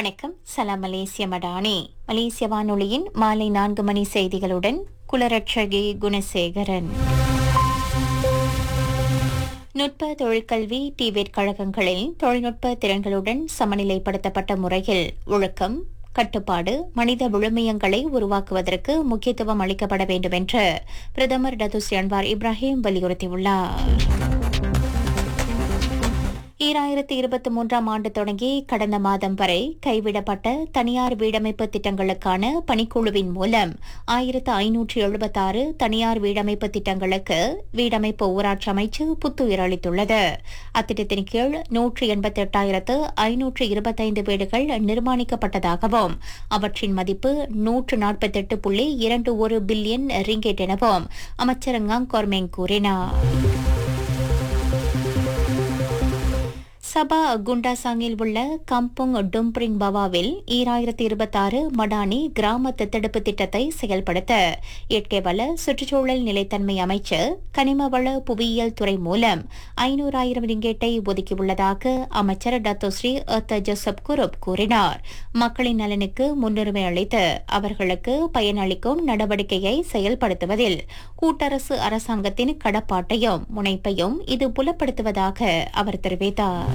வணக்கம் சலாம் மலேசிய மடானி மலேசிய வானொலியின் மாலை நான்கு மணி செய்திகளுடன் குலரட்சகி குணசேகரன் நுட்ப தொழிற்கல்வி டிவேட் கழகங்களில் தொழில்நுட்ப திறன்களுடன் சமநிலைப்படுத்தப்பட்ட முறையில் ஒழுக்கம் கட்டுப்பாடு மனித விழுமியங்களை உருவாக்குவதற்கு முக்கியத்துவம் அளிக்கப்பட வேண்டும் என்று பிரதமர் டதுஸ்ரீ அன்வார் இப்ராஹிம் வலியுறுத்தியுள்ளார் ஈராயிரத்தி இருபத்தி மூன்றாம் ஆண்டு தொடங்கி கடந்த மாதம் வரை கைவிடப்பட்ட தனியார் வீடமைப்பு திட்டங்களுக்கான பணிக்குழுவின் மூலம் ஆயிரத்து ஐநூற்று எழுபத்தாறு தனியார் வீடமைப்பு திட்டங்களுக்கு வீடமைப்பு ஊராட்சி அமைச்சு புத்துயிர் அளித்துள்ளது அத்திட்டத்தின் கீழ் நூற்று எண்பத்தி எட்டாயிரத்து ஐநூற்று இருபத்தைந்து வீடுகள் நிர்மாணிக்கப்பட்டதாகவும் அவற்றின் மதிப்பு நூற்று நாற்பத்தெட்டு புள்ளி இரண்டு ஒரு பில்லியன் ரிங்கெட் எனவும் அமைச்சர் அங்காங் கொர்மேங் கூறினார் சபா குண்டாசாங்கில் உள்ள கம்புங் டும்ப்ரிங் பவாவில் ஈராயிரத்தி இருபத்தாறு மடானி கிராம தத்தெடுப்பு திட்டத்தை செயல்படுத்த இயற்கை வள சுற்றுச்சூழல் நிலைத்தன்மை அமைச்சர் கனிமவள புவியியல் துறை மூலம் ஐநூறாயிரம் ரிங்கேட்டை ஒதுக்கியுள்ளதாக அமைச்சர் டத்தோஸ்ரீ அத்த ஜோசப் குருப் கூறினார் மக்களின் நலனுக்கு முன்னுரிமை அளித்து அவர்களுக்கு பயனளிக்கும் நடவடிக்கையை செயல்படுத்துவதில் கூட்டரசு அரசாங்கத்தின் கடப்பாட்டையும் முனைப்பையும் இது புலப்படுத்துவதாக அவர் தெரிவித்தார்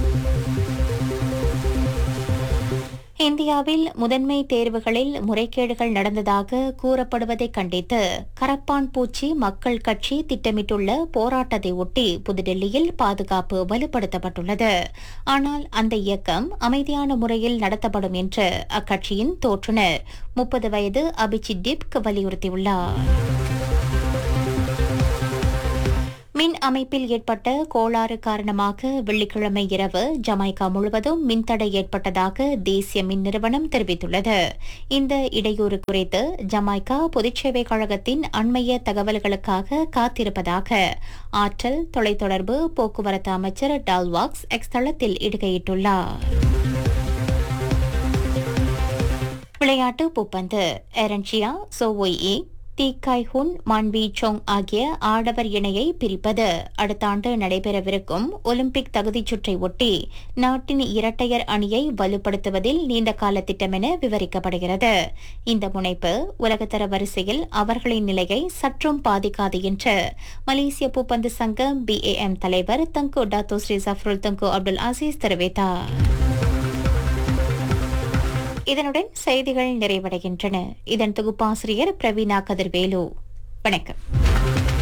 இந்தியாவில் முதன்மை தேர்வுகளில் முறைகேடுகள் நடந்ததாக கூறப்படுவதை கண்டித்து கரப்பான் பூச்சி மக்கள் கட்சி திட்டமிட்டுள்ள போராட்டத்தை ஒட்டி புதுடெல்லியில் பாதுகாப்பு வலுப்படுத்தப்பட்டுள்ளது ஆனால் அந்த இயக்கம் அமைதியான முறையில் நடத்தப்படும் என்று அக்கட்சியின் தோற்றுநர் முப்பது வயது அபிஜித் டிப்க் வலியுறுத்தியுள்ளார் மின் அமைப்பில் ஏற்பட்ட கோளாறு காரணமாக வெள்ளிக்கிழமை இரவு ஜமைக்கா முழுவதும் மின்தடை ஏற்பட்டதாக தேசிய மின் நிறுவனம் தெரிவித்துள்ளது இந்த இடையூறு குறித்து ஜமைக்கா பொதுச்சேவை கழகத்தின் அண்மைய தகவல்களுக்காக காத்திருப்பதாக ஆற்றல் தொலைத்தொடர்பு போக்குவரத்து அமைச்சர் டால்வாக்ஸ் எக்ஸ் தளத்தில் இடுகையிட்டுள்ளார் விளையாட்டு பூப்பந்து எரன்ஷியா சோவோய் தி காய் ஹுன் மான்வி சோங் ஆகிய ஆடவர் இணையை பிரிப்பது அடுத்த ஆண்டு நடைபெறவிருக்கும் ஒலிம்பிக் தகுதிச் சுற்றை ஒட்டி நாட்டின் இரட்டையர் அணியை வலுப்படுத்துவதில் நீண்ட கால திட்டம் என விவரிக்கப்படுகிறது இந்த முனைப்பு உலகத்தர வரிசையில் அவர்களின் நிலையை சற்றும் பாதிக்காது என்று மலேசிய பூப்பந்து சங்கம் பிஏஎம் தலைவர் தங்கு டாத்தோ ஸ்ரீ சஃப்ருல் தங்கு அப்துல் அசீஸ் தெரிவித்தார் இதனுடன் செய்திகள் நிறைவடைகின்றன இதன் தொகுப்பாசிரியர் பிரவீனா கதிர்வேலு வணக்கம்